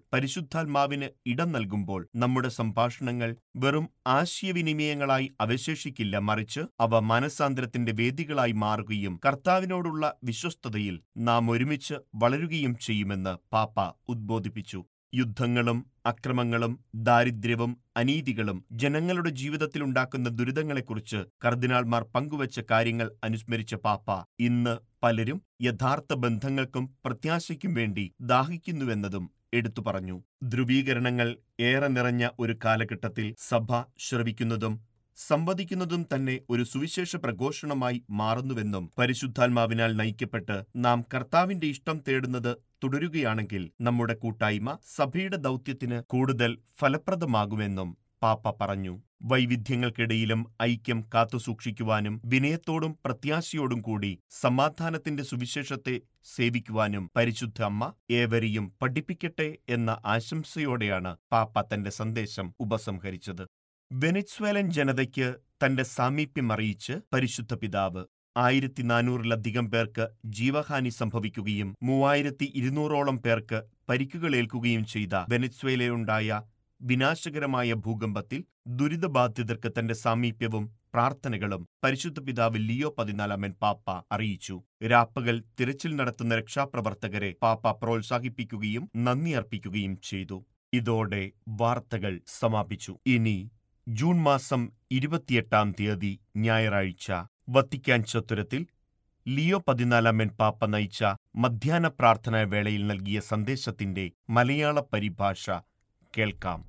പരിശുദ്ധാത്മാവിന് ഇടം നൽകുമ്പോൾ നമ്മുടെ സംഭാഷണങ്ങൾ വെറും ആശയവിനിമയങ്ങളായി അവശേഷിക്കില്ല മറിച്ച് അവ മാനസാന്തരത്തിന്റെ വേദികളായി മാറുകയും കർത്താവിനോടുള്ള വിശ്വസ്തതയിൽ നാം ഒരുമിച്ച് വളരുകയും ചെയ്യുമെന്ന് പാപ്പ ഉദ്ബോധിപ്പിച്ചു യുദ്ധങ്ങളും അക്രമങ്ങളും ദാരിദ്ര്യവും അനീതികളും ജനങ്ങളുടെ ജീവിതത്തിലുണ്ടാക്കുന്ന ദുരിതങ്ങളെക്കുറിച്ച് കർദിനാൾമാർ പങ്കുവച്ച കാര്യങ്ങൾ അനുസ്മരിച്ച പാപ്പ ഇന്ന് പലരും യഥാർത്ഥ ബന്ധങ്ങൾക്കും പ്രത്യാശയ്ക്കും വേണ്ടി ദാഹിക്കുന്നുവെന്നതും എടുത്തു പറഞ്ഞു ധ്രുവീകരണങ്ങൾ ഏറെ നിറഞ്ഞ ഒരു കാലഘട്ടത്തിൽ സഭ ശ്രവിക്കുന്നതും സംവദിക്കുന്നതും തന്നെ ഒരു സുവിശേഷ പ്രഘോഷണമായി മാറുന്നുവെന്നും പരിശുദ്ധാത്മാവിനാൽ നയിക്കപ്പെട്ട് നാം കർത്താവിന്റെ ഇഷ്ടം തേടുന്നത് തുടരുകയാണെങ്കിൽ നമ്മുടെ കൂട്ടായ്മ സഭയുടെ ദൗത്യത്തിന് കൂടുതൽ ഫലപ്രദമാകുമെന്നും പാപ്പ പറഞ്ഞു വൈവിധ്യങ്ങൾക്കിടയിലും ഐക്യം കാത്തുസൂക്ഷിക്കുവാനും വിനയത്തോടും പ്രത്യാശയോടും കൂടി സമാധാനത്തിന്റെ സുവിശേഷത്തെ സേവിക്കുവാനും പരിശുദ്ധ അമ്മ ഏവരെയും പഠിപ്പിക്കട്ടെ എന്ന ആശംസയോടെയാണ് പാപ്പ തന്റെ സന്ദേശം ഉപസംഹരിച്ചത് വെനസ്വേലൻ ജനതയ്ക്ക് തന്റെ സാമീപ്യം അറിയിച്ച് പരിശുദ്ധ പിതാവ് ആയിരത്തി നാനൂറിലധികം പേർക്ക് ജീവഹാനി സംഭവിക്കുകയും മൂവായിരത്തി ഇരുന്നൂറോളം പേർക്ക് പരിക്കുകളേൽക്കുകയും ചെയ്ത വെനസ്വേലയുണ്ടായ വിനാശകരമായ ഭൂകമ്പത്തിൽ ദുരിതബാധിതർക്ക് തന്റെ സാമീപ്യവും പ്രാർത്ഥനകളും പരിശുദ്ധ പിതാവ് ലിയോ പതിനാലാമൻ പാപ്പ അറിയിച്ചു രാപ്പകൽ തിരച്ചിൽ നടത്തുന്ന രക്ഷാപ്രവർത്തകരെ പാപ്പ പ്രോത്സാഹിപ്പിക്കുകയും നന്ദി അർപ്പിക്കുകയും ചെയ്തു ഇതോടെ വാർത്തകൾ സമാപിച്ചു ഇനി ജൂൺ മാസം ഇരുപത്തിയെട്ടാം തീയതി ഞായറാഴ്ച വത്തിക്കാൻ ചത്തുരത്തിൽ ലിയോ പതിനാലാമൻ പാപ്പ നയിച്ച മധ്യാഹ്ന പ്രാർത്ഥനാ വേളയിൽ നൽകിയ സന്ദേശത്തിന്റെ മലയാള പരിഭാഷ കേൾക്കാം